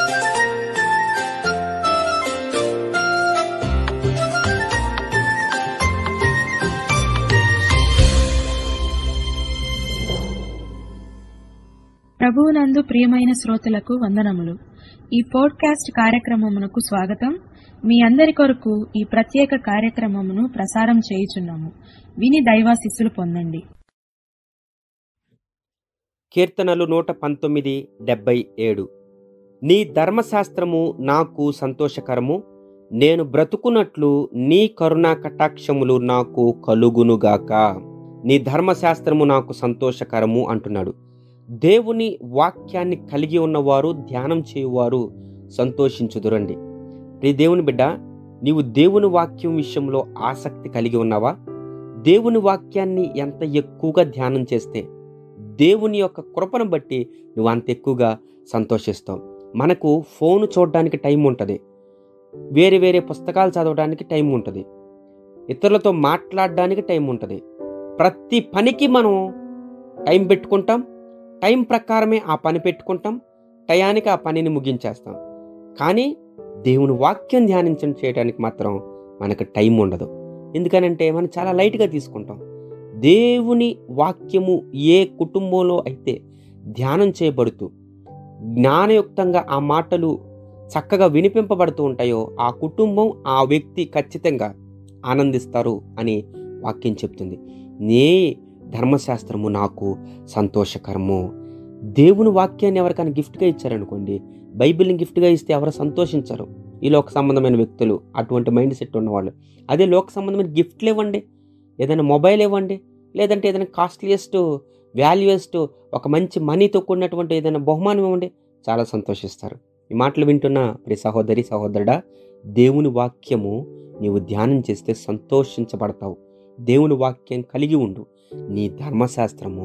ప్రభువునందు ప్రియమైన శ్రోతలకు వందనములు ఈ పోడ్కాస్ట్ కార్యక్రమమునకు స్వాగతం మీ అందరి కొరకు ఈ ప్రత్యేక కార్యక్రమమును ప్రసారం చేయుచున్నాము విని దైవాశిస్సులు పొందండి కీర్తనలు నూట పంతొమ్మిది డెబ్బై ఏడు నీ ధర్మశాస్త్రము నాకు సంతోషకరము నేను బ్రతుకున్నట్లు నీ కరుణా కటాక్షములు నాకు కలుగునుగాక నీ ధర్మశాస్త్రము నాకు సంతోషకరము అంటున్నాడు దేవుని వాక్యాన్ని కలిగి ఉన్నవారు ధ్యానం చేయువారు సంతోషించుదురండి ప్రియ దేవుని బిడ్డ నీవు దేవుని వాక్యం విషయంలో ఆసక్తి కలిగి ఉన్నావా దేవుని వాక్యాన్ని ఎంత ఎక్కువగా ధ్యానం చేస్తే దేవుని యొక్క కృపను బట్టి నువ్వు అంత ఎక్కువగా సంతోషిస్తావు మనకు ఫోన్ చూడడానికి టైం ఉంటుంది వేరే వేరే పుస్తకాలు చదవడానికి టైం ఉంటుంది ఇతరులతో మాట్లాడడానికి టైం ఉంటుంది ప్రతి పనికి మనం టైం పెట్టుకుంటాం టైం ప్రకారమే ఆ పని పెట్టుకుంటాం టయానికి ఆ పనిని ముగించేస్తాం కానీ దేవుని వాక్యం ధ్యానించడం చేయడానికి మాత్రం మనకు టైం ఉండదు ఎందుకనంటే మనం చాలా లైట్గా తీసుకుంటాం దేవుని వాక్యము ఏ కుటుంబంలో అయితే ధ్యానం చేయబడుతూ జ్ఞానయుక్తంగా ఆ మాటలు చక్కగా వినిపింపబడుతూ ఉంటాయో ఆ కుటుంబం ఆ వ్యక్తి ఖచ్చితంగా ఆనందిస్తారు అని వాక్యం చెప్తుంది నే ధర్మశాస్త్రము నాకు సంతోషకరము దేవుని వాక్యాన్ని ఎవరికైనా గిఫ్ట్గా ఇచ్చారనుకోండి బైబిల్ని గిఫ్ట్గా ఇస్తే ఎవరు సంతోషించరు ఈ లోక సంబంధమైన వ్యక్తులు అటువంటి మైండ్ సెట్ ఉన్నవాళ్ళు అదే లోక సంబంధమైన గిఫ్ట్లు ఇవ్వండి ఏదైనా మొబైల్ ఇవ్వండి లేదంటే ఏదైనా కాస్ట్లీయెస్ట్ వాల్యుయెస్ట్ ఒక మంచి మనీతో కూడినటువంటి ఏదైనా బహుమానం ఇవ్వండి చాలా సంతోషిస్తారు ఈ మాటలు వింటున్న ప్రియ సహోదరి సహోదరుడా దేవుని వాక్యము నీవు ధ్యానం చేస్తే సంతోషించబడతావు దేవుని వాక్యం కలిగి ఉండు నీ ధర్మశాస్త్రము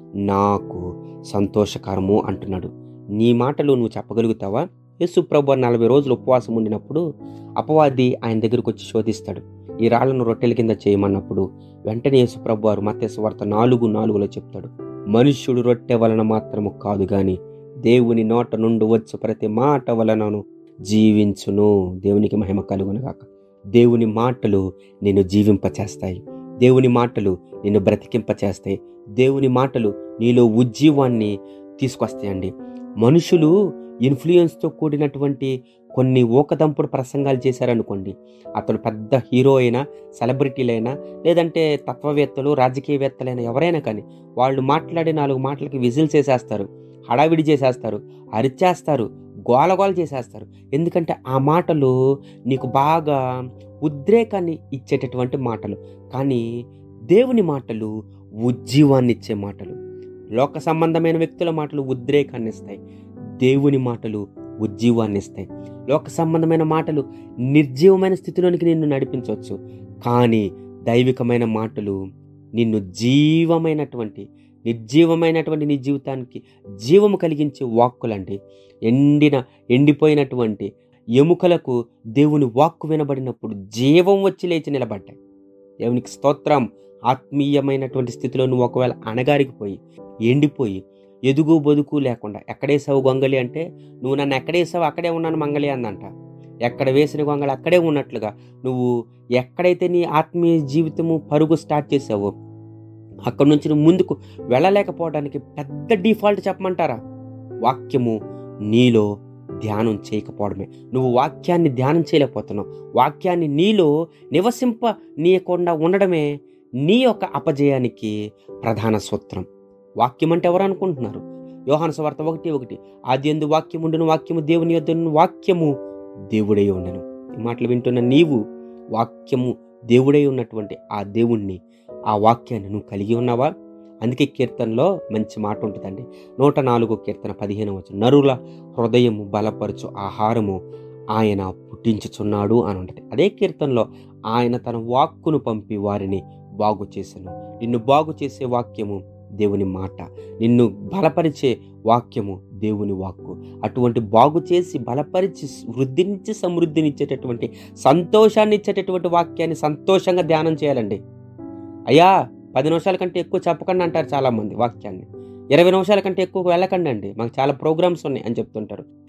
నాకు సంతోషకరము అంటున్నాడు నీ మాటలు నువ్వు చెప్పగలుగుతావా యేసు ప్రభు నలభై రోజులు ఉపవాసం ఉండినప్పుడు అపవాది ఆయన దగ్గరకు వచ్చి శోధిస్తాడు ఈ రాళ్లను రొట్టెల కింద చేయమన్నప్పుడు వెంటనే యేసు ప్రభు వారు మత్స్సు వార్త నాలుగు నాలుగులో చెప్తాడు మనుష్యుడు రొట్టె వలన మాత్రము కాదు గాని దేవుని నోట నుండి వచ్చు ప్రతి మాట వలనను జీవించును దేవునికి మహిమ కలుగునుగాక దేవుని మాటలు నిన్ను జీవింపచేస్తాయి దేవుని మాటలు నిన్ను బ్రతికింపచేస్తాయి దేవుని మాటలు నీలో ఉజ్జీవాన్ని తీసుకొస్తాయండి మనుషులు ఇన్ఫ్లుయెన్స్తో కూడినటువంటి కొన్ని ఊకదంపుడు ప్రసంగాలు చేశారనుకోండి అతను పెద్ద హీరో అయినా సెలబ్రిటీలైనా లేదంటే తత్వవేత్తలు రాజకీయవేత్తలైనా ఎవరైనా కానీ వాళ్ళు మాట్లాడే నాలుగు మాటలకి విజిల్స్ వేసేస్తారు హడావిడి చేసేస్తారు అరిచేస్తారు గోలగోల చేసేస్తారు ఎందుకంటే ఆ మాటలు నీకు బాగా ఉద్రేకాన్ని ఇచ్చేటటువంటి మాటలు కానీ దేవుని మాటలు ఉజ్జీవాన్ని ఇచ్చే మాటలు లోక సంబంధమైన వ్యక్తుల మాటలు ఉద్రేకాన్ని ఇస్తాయి దేవుని మాటలు ఉజ్జీవాన్ని ఇస్తాయి లోక సంబంధమైన మాటలు నిర్జీవమైన స్థితిలోనికి నిన్ను నడిపించవచ్చు కానీ దైవికమైన మాటలు నిన్ను జీవమైనటువంటి నిర్జీవమైనటువంటి నీ జీవితానికి జీవము కలిగించే వాక్కులండి ఎండిన ఎండిపోయినటువంటి ఎముకలకు దేవుని వాక్కు వినబడినప్పుడు జీవం వచ్చి లేచి నిలబడ్డాయి దేవునికి స్తోత్రం ఆత్మీయమైనటువంటి స్థితిలో నువ్వు ఒకవేళ అణగారికిపోయి ఎండిపోయి ఎదుగు బొదుకు లేకుండా ఎక్కడేసావు గొంగలి అంటే నువ్వు నన్ను ఎక్కడేసావు అక్కడే ఉన్నాను మంగళి అందంట ఎక్కడ వేసిన గొంగళి అక్కడే ఉన్నట్లుగా నువ్వు ఎక్కడైతే నీ ఆత్మీయ జీవితము పరుగు స్టార్ట్ చేసావో అక్కడి నుంచి నువ్వు ముందుకు వెళ్ళలేకపోవడానికి పెద్ద డిఫాల్ట్ చెప్పమంటారా వాక్యము నీలో ధ్యానం చేయకపోవడమే నువ్వు వాక్యాన్ని ధ్యానం చేయలేకపోతున్నావు వాక్యాన్ని నీలో నివసింప నీయకుండా ఉండడమే నీ యొక్క అపజయానికి ప్రధాన సూత్రం వాక్యం అంటే ఎవరు అనుకుంటున్నారు యోహాను స్వార్త ఒకటి ఒకటి ఆది ఎందు వాక్యం ఉండును వాక్యము దేవుని యొద్ద వాక్యము దేవుడై ఉండను ఈ మాటలు వింటున్న నీవు వాక్యము దేవుడై ఉన్నటువంటి ఆ దేవుణ్ణి ఆ వాక్యాన్ని నువ్వు కలిగి ఉన్నావా అందుకే కీర్తనలో మంచి మాట ఉంటుందండి నూట నాలుగో కీర్తన పదిహేను వచ్చు నరుల హృదయము బలపరచు ఆహారము ఆయన పుట్టించుచున్నాడు అని ఉంటుంది అదే కీర్తనలో ఆయన తన వాక్కును పంపి వారిని బాగు చేసను నిన్ను బాగు చేసే వాక్యము దేవుని మాట నిన్ను బలపరిచే వాక్యము దేవుని వాక్కు అటువంటి బాగు చేసి బలపరిచి వృద్ధినిచ్చి సమృద్ధినిచ్చేటటువంటి సంతోషాన్ని ఇచ్చేటటువంటి వాక్యాన్ని సంతోషంగా ధ్యానం చేయాలండి అయ్యా పది నిమిషాల కంటే ఎక్కువ చెప్పకండి అంటారు చాలామంది వాక్యాన్ని ఇరవై నిమిషాల కంటే ఎక్కువ వెళ్ళకండి అండి మాకు చాలా ప్రోగ్రామ్స్ ఉన్నాయి అని చెప్తుంటారు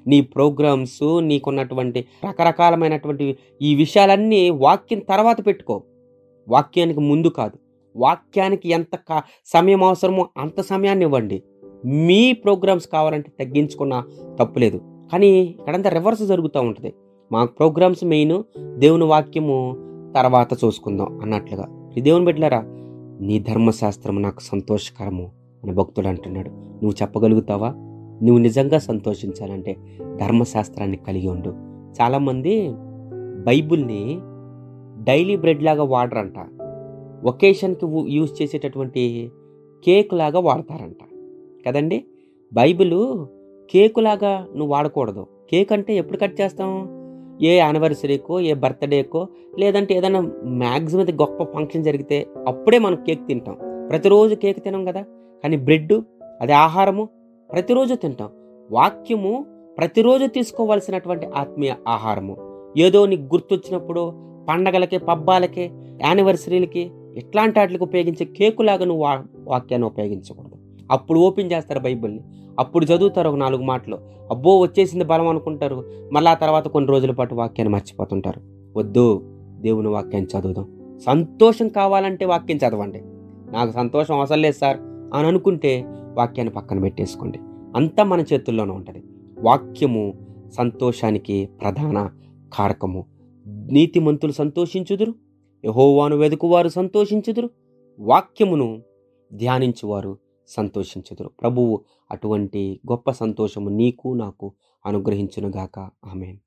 నీ ప్రోగ్రామ్స్ నీకున్నటువంటి రకరకాలమైనటువంటి ఈ విషయాలన్నీ వాక్యం తర్వాత పెట్టుకో వాక్యానికి ముందు కాదు వాక్యానికి ఎంత కా సమయం అవసరమో అంత సమయాన్ని ఇవ్వండి మీ ప్రోగ్రామ్స్ కావాలంటే తగ్గించుకున్న తప్పులేదు కానీ ఇక్కడంతా రివర్స్ జరుగుతూ ఉంటుంది మా ప్రోగ్రామ్స్ మెయిన్ దేవుని వాక్యము తర్వాత చూసుకుందాం అన్నట్లుగా ఈ దేవుని బిడ్డలారా నీ ధర్మశాస్త్రం నాకు సంతోషకరము అని భక్తుడు అంటున్నాడు నువ్వు చెప్పగలుగుతావా నువ్వు నిజంగా సంతోషించాలంటే ధర్మశాస్త్రాన్ని కలిగి ఉండు చాలామంది బైబిల్ని డైలీ బ్రెడ్ లాగా వాడరంట ఒకేషన్కి యూజ్ చేసేటటువంటి కేక్ లాగా వాడతారంట కదండి బైబిల్ కేకు లాగా నువ్వు వాడకూడదు కేక్ అంటే ఎప్పుడు కట్ చేస్తాం ఏ యానివర్సరీకో ఏ బర్త్డేకో లేదంటే ఏదైనా మ్యాక్సిమం గొప్ప ఫంక్షన్ జరిగితే అప్పుడే మనం కేక్ తింటాం ప్రతిరోజు కేక్ తినం కదా కానీ బ్రెడ్ అది ఆహారము ప్రతిరోజు తింటాం వాక్యము ప్రతిరోజు తీసుకోవాల్సినటువంటి ఆత్మీయ ఆహారము ఏదో నీకు గుర్తొచ్చినప్పుడు పండగలకి పబ్బాలకి యానివర్సరీలకి ఇట్లాంటి వాటికి ఉపయోగించే కేకులాగా నువ్వు వా- వాక్యాన్ని ఉపయోగించకూడదు అప్పుడు ఓపెన్ చేస్తారు బైబిల్ని అప్పుడు చదువుతారు ఒక నాలుగు మాటలు అబ్బో వచ్చేసింది బలం అనుకుంటారు మళ్ళా తర్వాత కొన్ని రోజుల పాటు వాక్యాన్ని మర్చిపోతుంటారు వద్దు దేవుని వాక్యాన్ని చదువుదాం సంతోషం కావాలంటే వాక్యం చదవండి నాకు సంతోషం అవసరం లేదు సార్ అని అనుకుంటే వాక్యాన్ని పక్కన పెట్టేసుకోండి అంతా మన చేతుల్లోనే ఉంటుంది వాక్యము సంతోషానికి ప్రధాన కారకము నీతిమంతులు సంతోషించుదురు యహోవాను వెదుకువారు సంతోషించుదురు వాక్యమును ధ్యానించువారు సంతోషించుదురు ప్రభువు అటువంటి గొప్ప సంతోషము నీకు నాకు అనుగ్రహించునుగాక ఆమెన్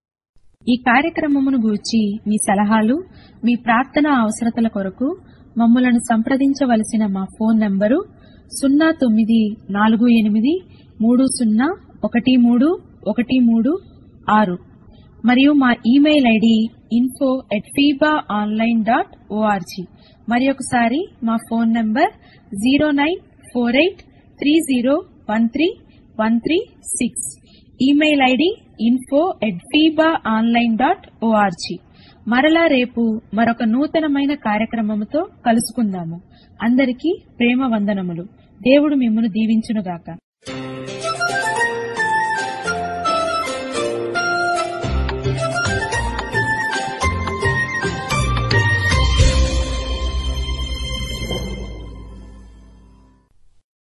ఈ కార్యక్రమమును గూర్చి మీ సలహాలు మీ ప్రార్థన అవసరతల కొరకు మమ్మలను సంప్రదించవలసిన మా ఫోన్ నంబరు సున్నా తొమ్మిది నాలుగు ఎనిమిది మూడు సున్నా ఒకటి మూడు ఒకటి మూడు ఆరు మరియు మా email ID info at FEBA online dot ORG మరి ఒకసారి మా phone number zero nine four eight three zero one three one three six email ID info at FEBA online dot ORG మరలా రేపు మరొక నూతనమైన కార్యక్రమముతో కలుసుకుందాము అందరికీ ప్రేమ వందనములు దేవుడు మిమ్మను దీవించునుగాక